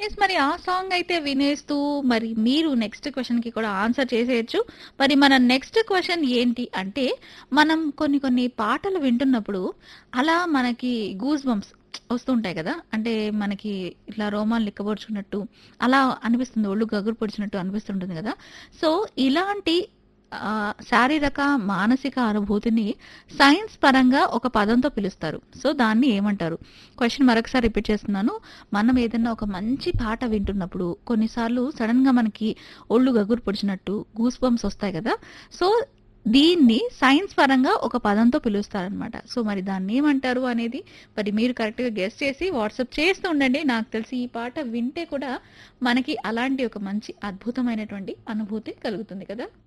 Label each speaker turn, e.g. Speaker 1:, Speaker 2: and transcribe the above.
Speaker 1: yes మరి ఆ song అయితే వినేస్తూ మరి మీరు నెక్స్ట్ క్వశ్చన్ కి కూడా ఆన్సర్ చేసేయచ్చు మరి మన నెక్స్ట్ క్వశ్చన్ ఏంటి అంటే మనం కొన్ని కొన్ని పాటలు వింటున్నప్పుడు అలా మనకి గూస్ బంప్స్ వస్తుంటాయి కదా అంటే మనకి ఇట్లా రోమాలు లిక్కబొడుచుకున్నట్టు అలా అనిపిస్తుంది ఒళ్ళు గగురు పొడిచినట్టు అనిపిస్తుంటుంది కదా సో ఇలాంటి ఆ, శారీరక మానసిక అనుభూతిని సైన్స్ పరంగా ఒక పదంతో పిలుస్తారు సో దాన్ని ఏమంటారు క్వశ్చన్ మరొకసారి రిపీట్ చేస్తున్నాను మనం ఏదైనా ఒక మంచి పాట వింటున్నప్పుడు కొన్నిసార్లు సడన్ గా మనకి ఒళ్ళు గగురు పొడిచినట్టు గూస్ బంప్స్ వస్తాయి కదా సో దీన్ని సైన్స్ పరంగా ఒక పదంతో పిలుస్తారనమాట సో మరి దాన్ని ఏమంటారు అనేది మరి మీరు కరెక్ట్గా గెస్ట్ చేసి వాట్సాప్ చేస్తూ ఉండండి నాకు తెలిసి ఈ పాట వింటే కూడా మనకి అలాంటి ఒక మంచి అద్భుతమైనటువంటి అనుభూతి కలుగుతుంది కదా